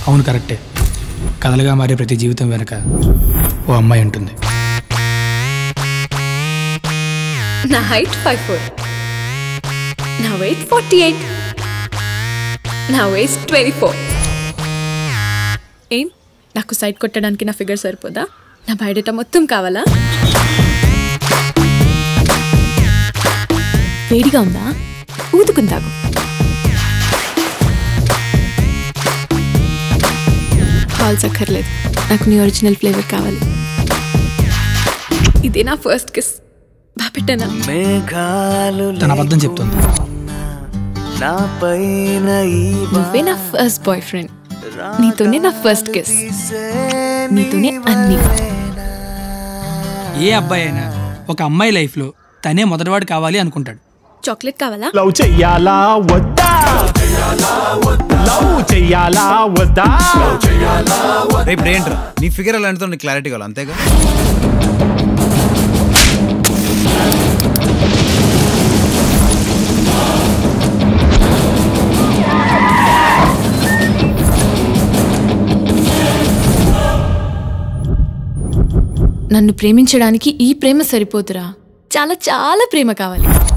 అవును కరెక్టే కథలుగా మారే ప్రతి జీవితం వెనుక ఓ అమ్మాయి ఉంటుంది నా హైట్ ఫైవ్ ఫోర్ నా వెయిట్ ఫార్టీ ఎయిట్ నా వేస్ట్ ట్వంటీ ఫోర్ ఏం నాకు సైడ్ కొట్టడానికి నా ఫిగర్ సరిపోదా నా బయోడేటా మొత్తం కావాలా వేడిగా ఉందా ఊదుకుందాగు కాల్స్ అక్కర్లేదు నాకు నీ ఒరిజినల్ ఫ్లేవర్ కావాలి ఇదే నా ఫస్ట్ కిస్ బా పెట్టానా మేఘాలు తన అబద్ధం చెప్తుంది నా పైన ఈ నువ్వే నా ఫస్ట్ బాయ్ ఫ్రెండ్ నీతోనే నా ఫస్ట్ కిస్ నీతోనే అన్ని ఏ అబ్బాయి అయినా ఒక అమ్మాయి లైఫ్లో తనే మొదటివాడు కావాలి అనుకుంటాడు చాక్లెట్ కావాలా లవ్ చెయ్యాలా వద్దా లవ్ చెయ్యాలా వద్దా రేపు ఏంట్రా నీ ఫిగర్ ఎలా ఎంతో నీకు క్లారిటీ కావాలి అంతేగా నన్ను ప్రేమించడానికి ఈ ప్రేమ సరిపోతురా చాలా చాలా ప్రేమ కావాలి